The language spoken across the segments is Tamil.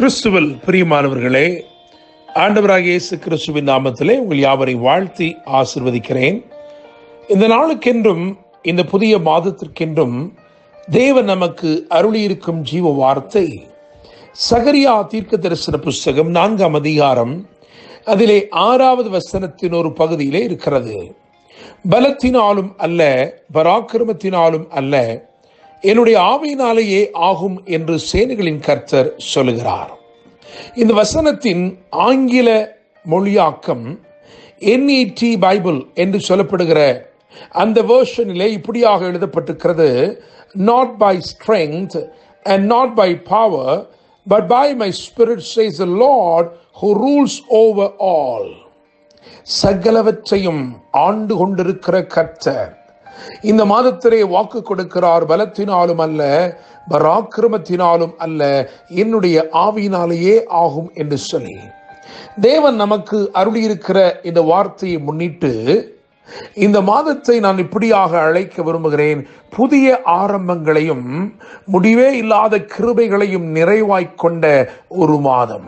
கிறிஸ்துவில் பிரியமானவர்களே ஆண்டவராகிய இயேசு கிறிஸ்துவின் நாமத்திலே உங்கள் யாவரை வாழ்த்தி ஆசிர்வதிக்கிறேன் இந்த நாளுக்கென்றும் இந்த புதிய மாதத்திற்கென்றும் தேவன் நமக்கு அருளியிருக்கும் ஜீவ வார்த்தை சகரியா தீர்க்க தரிசன புஸ்தகம் நான்காம் அதிகாரம் அதிலே ஆறாவது வசனத்தின் ஒரு பகுதியிலே இருக்கிறது பலத்தினாலும் அல்ல பராக்கிரமத்தினாலும் அல்ல என்னுடைய ஆவியினாலேயே ஆகும் என்று சேனைகளின் கர்த்தர் சொல்லுகிறார் இந்த வசனத்தின் ஆங்கில மொழியாக்கம் என்இடி பைபிள் என்று சொல்லப்படுகிற அந்த வேர்ஷனிலே இப்படியாக எழுதப்பட்டிருக்கிறது not by strength and not by power but by my spirit says Lord who rules over all சகலவற்றையும் ஆண்டு கொண்டிருக்கிற கர்த்தர் இந்த மாதத்திலே வாக்கு கொடுக்கிறார் பலத்தினாலும் அல்ல பராக்கிரமத்தினாலும் அல்ல என்னுடைய ஆவியினாலேயே ஆகும் என்று சொல்லி தேவன் நமக்கு அருளியிருக்கிற இந்த வார்த்தையை முன்னிட்டு இந்த மாதத்தை நான் இப்படியாக அழைக்க விரும்புகிறேன் புதிய ஆரம்பங்களையும் முடிவே இல்லாத கிருபைகளையும் நிறைவாய்க் கொண்ட ஒரு மாதம்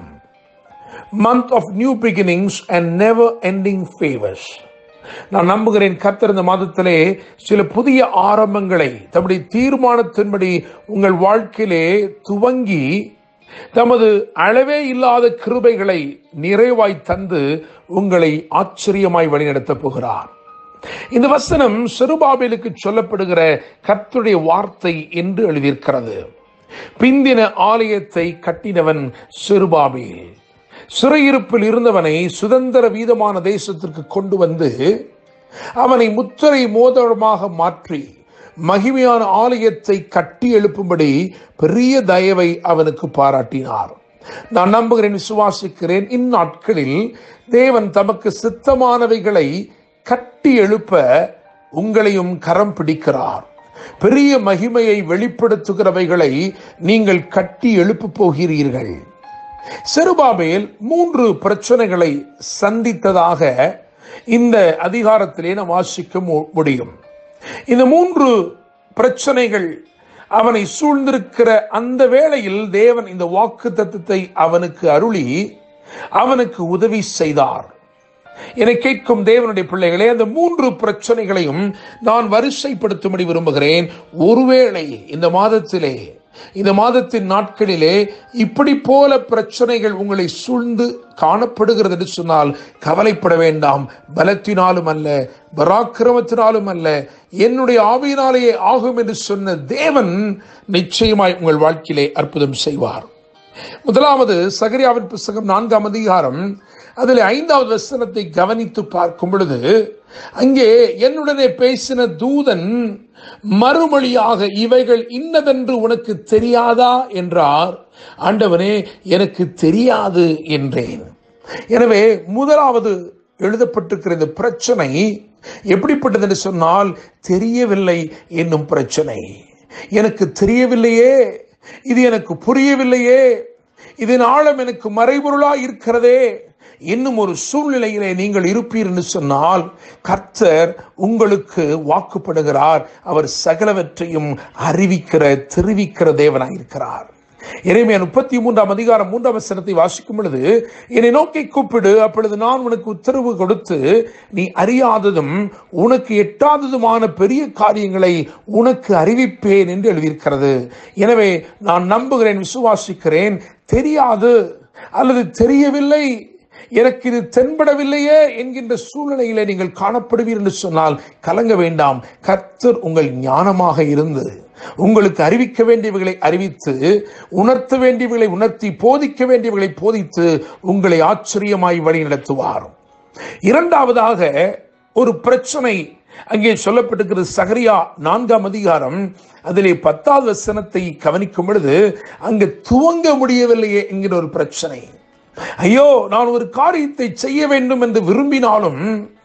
month of new beginnings and never ending favours நான் நம்புகிறேன் கர்த்தர் இந்த மாதத்திலே சில புதிய ஆரம்பங்களை தம்முடைய தீர்மானத்தின்படி உங்கள் வாழ்க்கையிலே துவங்கி தமது அளவே இல்லாத கிருபைகளை நிறைவாய் தந்து உங்களை ஆச்சரியமாய் வழிநடத்தப் போகிறார் இந்த வசனம் செருபாபேலுக்கு சொல்லப்படுகிற கர்த்தருடைய வார்த்தை என்று எழுதியிருக்கிறது பிந்தின ஆலயத்தை கட்டினவன் செருபாபேல் சிறையிருப்பில் இருந்தவனை சுதந்திர வீதமான தேசத்திற்கு கொண்டு வந்து அவனை முத்திரை மோதிரமாக மாற்றி மகிமையான ஆலயத்தை கட்டி எழுப்பும்படி பெரிய தயவை அவனுக்கு பாராட்டினார் நான் நம்புகிறேன் விசுவாசிக்கிறேன் இந்நாட்களில் தேவன் தமக்கு சித்தமானவைகளை கட்டி எழுப்ப உங்களையும் கரம் பிடிக்கிறார் பெரிய மகிமையை வெளிப்படுத்துகிறவைகளை நீங்கள் கட்டி எழுப்ப போகிறீர்கள் செருபாபேல் மூன்று பிரச்சனைகளை சந்தித்ததாக இந்த அதிகாரத்திலே நாம் வாசிக்க முடியும் இந்த மூன்று பிரச்சனைகள் அவனை சூழ்ந்திருக்கிற அந்த வேளையில் தேவன் இந்த வாக்கு தத்துவத்தை அவனுக்கு அருளி அவனுக்கு உதவி செய்தார் என கேட்கும் தேவனுடைய பிள்ளைகளே அந்த மூன்று பிரச்சனைகளையும் நான் வரிசைப்படுத்தும்படி விரும்புகிறேன் ஒருவேளை இந்த மாதத்திலே இந்த மாதத்தின் நாட்களிலே இப்படி போல பிரச்சனைகள் உங்களை சூழ்ந்து காணப்படுகிறது என்று சொன்னால் கவலைப்பட வேண்டாம் பலத்தினாலும் அல்ல பராக்கிரமத்தினாலும் அல்ல என்னுடைய ஆவியினாலேயே ஆகும் என்று சொன்ன தேவன் நிச்சயமாய் உங்கள் வாழ்க்கையிலே அற்புதம் செய்வார் முதலாவது சகரியாவின் புஸ்தகம் நான்காம் அதிகாரம் அதில் ஐந்தாவது வசனத்தை கவனித்து பார்க்கும் பொழுது அங்கே என்னுடனே பேசின தூதன் மறுமொழியாக இவைகள் இன்னதென்று உனக்கு தெரியாதா என்றார் ஆண்டவனே எனக்கு தெரியாது என்றேன் எனவே முதலாவது எழுதப்பட்டிருக்கிற இந்த பிரச்சனை எப்படிப்பட்டது என்று சொன்னால் தெரியவில்லை என்னும் பிரச்சனை எனக்கு தெரியவில்லையே இது எனக்கு புரியவில்லையே இதன் ஆழம் எனக்கு மறைபொருளா இருக்கிறதே இன்னும் ஒரு சூழ்நிலையிலே நீங்கள் இருப்பீர் என்று சொன்னால் கர்த்தர் உங்களுக்கு வாக்குப்படுகிறார் அவர் சகலவற்றையும் அறிவிக்கிற தெரிவிக்கிற தேவனாயிருக்கிறார் எனவே முப்பத்தி மூன்றாம் அதிகாரம் மூன்றாம் வசனத்தை வாசிக்கும் பொழுது என்னை நோக்கி கூப்பிடு அப்பொழுது நான் உனக்கு உத்தரவு கொடுத்து நீ அறியாததும் உனக்கு எட்டாததுமான பெரிய காரியங்களை உனக்கு அறிவிப்பேன் என்று எழுதியிருக்கிறது எனவே நான் நம்புகிறேன் விசுவாசிக்கிறேன் தெரியாது அல்லது தெரியவில்லை எனக்கு இது தென்படவில்லையே என்கின்ற சூழ்நிலையில நீங்கள் காணப்படுவீர் என்று சொன்னால் கலங்க வேண்டாம் கர்த்தர் உங்கள் ஞானமாக இருந்து உங்களுக்கு அறிவிக்க வேண்டியவைகளை அறிவித்து உணர்த்த வேண்டியவைகளை உணர்த்தி போதிக்க வேண்டியவைகளை போதித்து உங்களை ஆச்சரியமாய் வழி நடத்துவார் இரண்டாவதாக ஒரு பிரச்சனை அங்கே சொல்லப்பட்டிருக்கிறது சகரியா நான்காம் அதிகாரம் அதிலே பத்தாவது வசனத்தை கவனிக்கும் பொழுது அங்கு துவங்க முடியவில்லையே என்கிற ஒரு பிரச்சனை ஐயோ நான் ஒரு காரியத்தை செய்ய வேண்டும் என்று விரும்பினாலும்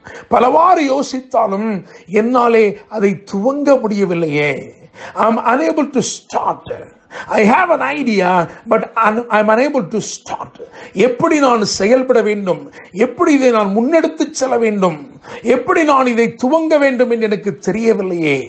பலவாறு யோசித்தாலும் என்னாலே அதை துவங்க முடியவில்லையே I'm unable to start I have an idea but I am unable to start எப்படி நான் செயல்பட வேண்டும் எப்படி இதை நான் முன்னெடுத்து செல்ல வேண்டும் எப்படி நான் இதை துவங்க வேண்டும் என்று எனக்கு தெரியவில்லையே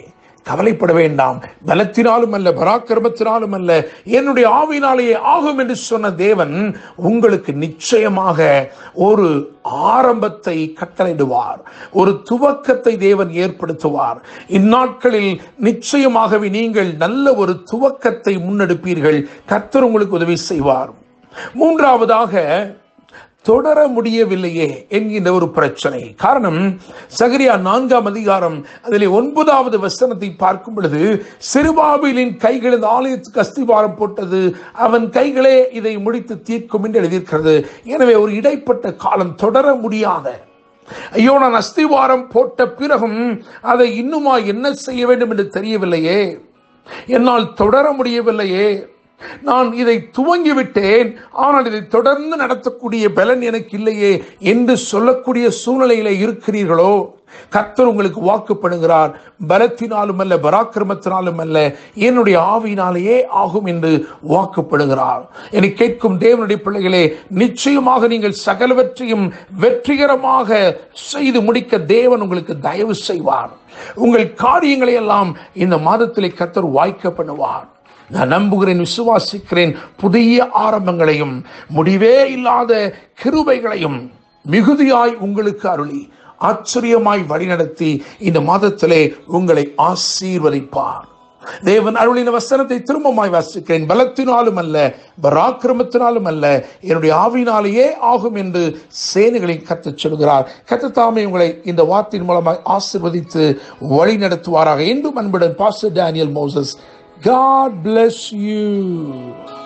கவலைப்பட வேண்டாம் பலத்தினாலும் அல்ல பராக்கிரமத்தினாலும் அல்ல என்னுடைய ஆவினாலேயே ஆகும் என்று சொன்ன தேவன் உங்களுக்கு நிச்சயமாக ஒரு ஆரம்பத்தை கட்டளையிடுவார் ஒரு துவக்கத்தை தேவன் ஏற்படுத்துவார் இந்நாட்களில் நிச்சயமாகவே நீங்கள் நல்ல ஒரு துவக்கத்தை முன்னெடுப்பீர்கள் கர்த்தர் உங்களுக்கு உதவி செய்வார் மூன்றாவதாக தொடர முடியவில்லையே என்கின்ற ஒரு பிரச்சனை காரணம் சகரியா நான்காம் அதிகாரம் அதிலே ஒன்பதாவது வசனத்தை பார்க்கும் பொழுது சிறுபாபிலின் கைகள் இந்த ஆலயத்துக்கு அஸ்திவாரம் போட்டது அவன் கைகளே இதை முடித்து தீர்க்கும் என்று எழுதியிருக்கிறது எனவே ஒரு இடைப்பட்ட காலம் தொடர முடியாத ஐயோ நான் அஸ்திவாரம் போட்ட பிறகும் அதை இன்னுமா என்ன செய்ய வேண்டும் என்று தெரியவில்லையே என்னால் தொடர முடியவில்லையே நான் இதை துவங்கி விட்டேன் ஆனால் இதை தொடர்ந்து நடத்தக்கூடிய பலன் எனக்கு இல்லையே என்று சொல்லக்கூடிய சூழ்நிலையில இருக்கிறீர்களோ கர்த்தர் உங்களுக்கு வாக்குப்படுகிறார் பலத்தினாலும் அல்ல பராக்கிரமத்தினாலும் அல்ல என்னுடைய ஆவியினாலேயே ஆகும் என்று வாக்குப்படுகிறார் என்னை கேட்கும் தேவனுடைய பிள்ளைகளே நிச்சயமாக நீங்கள் சகலவற்றையும் வெற்றிகரமாக செய்து முடிக்க தேவன் உங்களுக்கு தயவு செய்வார் உங்கள் காரியங்களை எல்லாம் இந்த மாதத்திலே கர்த்தர் வாய்க்க பண்ணுவார் நான் நம்புகிறேன் விசுவாசிக்கிறேன் புதிய ஆரம்பங்களையும் முடிவே இல்லாத கிருபைகளையும் மிகுதியாய் உங்களுக்கு அருளி ஆச்சரியமாய் வழிநடத்தி இந்த மாதத்திலே உங்களை ஆசீர்வதிப்பார் தேவன் அருளின வசனத்தை திரும்பமாய் வாசிக்கிறேன் பலத்தினாலும் அல்ல பராக்கிரமத்தினாலும் அல்ல என்னுடைய ஆவினாலேயே ஆகும் என்று சேனைகளின் கத்தச் சொல்கிறார் கத்தத்தாமே உங்களை இந்த வார்த்தையின் மூலமாய் ஆசிர்வதித்து வழி நடத்துவாராக என்றும் அன்புடன் pastor Daniel Moses God bless you.